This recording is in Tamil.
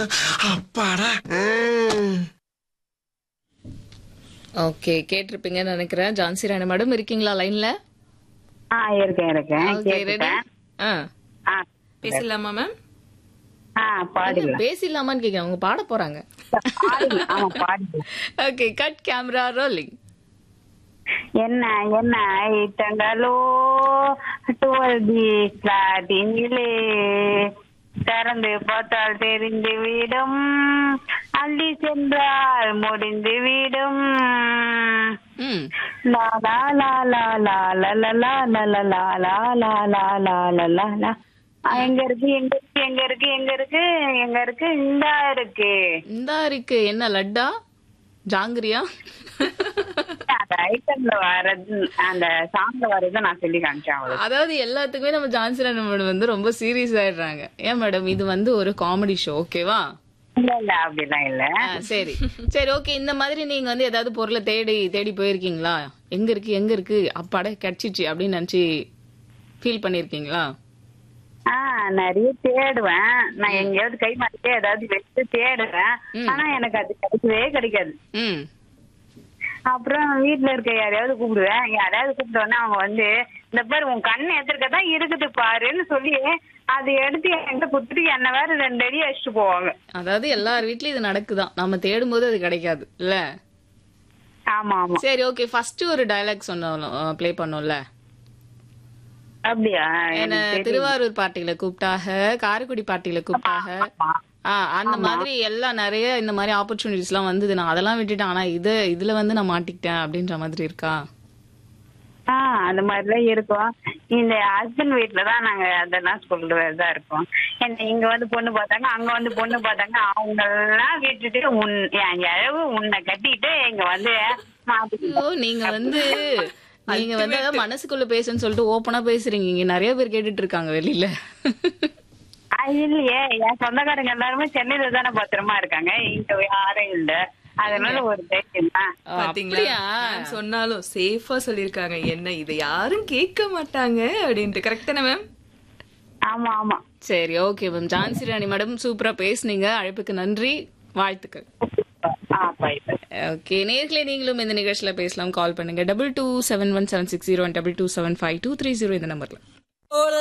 அப்பாடா ஓகே கேட்டிருப்பீங்கன்னு நினைக்கிறேன் ஜான்சி ராணி மேடம் இருக்கீங்களா லைன்ல ஆ இருக்கேன் இருக்கேன் ஓகே ரெடி கேட்டுட்டேன் ஆ ஆ பேசலாமா மேம் ஆ பாடிடலாம் பேசிடலாமான்னு கேக்குறேன் அவங்க பாட போறாங்க பாடிடலாம் ஆமா பாடிடலாம் ஓகே கட் கேமரா ரோலிங் என்ன என்ன ஐட்டங்களோ டுவெல் பி ஸ்டார்டிங்கிலே திறந்து பார்த்தால் தெரிந்து விடும் அள்ளி சென்றால் முடிந்து விடும் ம் லா லா லா லா லா லா லா லா லா லா லா லா லா லா லா லா லா லா ஆ, எங்க இருக்கு எங்க இருக்கு எங்க இருக்கு எங்க இருக்கு எங்க இருக்கு இந்த இருக்கு இந்தா இருக்கு என்ன லட்டா ஜாங்கிரியா அந்த ஐட்டம்ல வர்றது அந்த சாங்ல வர்றதை நான் சொல்லி காமிச்சேன் அவளுக்கு அதாவது எல்லாத்துக்குமே நம்ம ஜான்சி ராணி மேடம் வந்து ரொம்ப சீரியஸ் ஆயிடுறாங்க ஏன் மேடம் இது வந்து ஒரு காமெடி ஷோ ஓகேவா இல்ல இல்ல அப்படிலாம் இல்ல ஆ, சரி சரி ஓகே இந்த மாதிரி நீங்க வந்து ஏதாவது பொருளை தேடி தேடி போயிருக்கீங்களா எங்க இருக்கு எங்க இருக்கு அப்பாடே கிடைச்சிச்சு அப்படின்னு நினைச்சு ஃபீல் பண்ணிருக்கீங்களா ஆ நிறைய தேடுவேன் நான் எங்கேயாவது கை மாட்டிட்டே ஏதாவது வச்சு தேடுவேன் ஆனா எனக்கு அது கிடைக்கவே கிடைக்காது ம் அப்புறம் வீட்டுல இருக்க யாரையாவது கூப்பிடுவேன் யாரையாவது கூப்பிட்டோன்னே அவங்க வந்து இந்த பாரு உன் கண்ணு எதிர்க்க தான் இருக்குது பாருன்னு சொல்லி அதை எடுத்து என்கிட்ட குடுத்துட்டு என்ன வேற ரெண்டு அடி அடிச்சுட்டு போவாங்க அதாவது எல்லார் வீட்லயும் இது நடக்குதான் நம்ம தேடும்போது அது கிடைக்காது இல்ல ஆமா ஆமா சரி ஓகே ஃபர்ஸ்ட் ஒரு டயலாக் சொன்னோம் ப்ளே பண்ணோம்ல அப்படியா என்ன திருவாரூர் பார்ட்டியில கூப்பிட்டாக காரைக்குடி பார்ட்டியில கூப்பிட்டாக ஆ அந்த மாதிரி எல்லாம் நிறைய இந்த மாதிரி ஆப்பர்ச்சுனிட்டிஸ் எல்லாம் வந்தது நான் அதெல்லாம் விட்டுட்டேன் ஆனா இது இதுல வந்து நான் மாட்டிக்கிட்டேன் அப்படின்ற மாதிரி இருக்கா ஆ அந்த மாதிரிலாம் இருக்கும் இந்த ஹஸ்பண்ட் வீட்ல தான் நாங்க அதெல்லாம் சொல்றதா இருக்கோம் என்ன இங்க வந்து பொண்ணு பார்த்தாங்க அங்க வந்து பொண்ணு பார்த்தாங்க அவங்க எல்லாம் விட்டுட்டு உன் என் இழவு உன்னை கட்டிட்டு இங்க வந்து மாத்திக்கிட்டோம். ஐயோ நீங்க வந்து நீங்க வந்து அதாவது மனசுக்குள்ள பேசுன்னு சொல்லிட்டு ஓப்பனா பேசுறீங்க இங்க நிறைய பேர் கேட்டுட்டு இருக்காங்க வெளியில ஆ, இல்லையே என் சொந்தக்காரங்க எல்லாருமே சென்னையில தானே பத்திரமா இருக்காங்க இங்க யாரும் இல்ல அதனால ஒரு தைரியம் தான் பாத்தீங்களா அப்படியா? ma'am சொன்னாலும் சேஃபா சொல்லிருக்காங்க என்ன இதை யாரும் கேட்க மாட்டாங்க அப்படின்ட்டு கரெக்ட் தானே மேம் ஆமா ஆமா சரி okay ma'am Jhansi Rani madam சூப்பரா பேசுனீங்க அழைப்புக்கு நன்றி வாழ்த்துக்கள் ஆ பை பை ஓகே நேர்களே நீங்களும் இந்த நிகழ்ச்சியில பேசலாம் கால் பண்ணுங்க double two seven one seven six zero double two seven five two three zero இந்த நம்பர்ல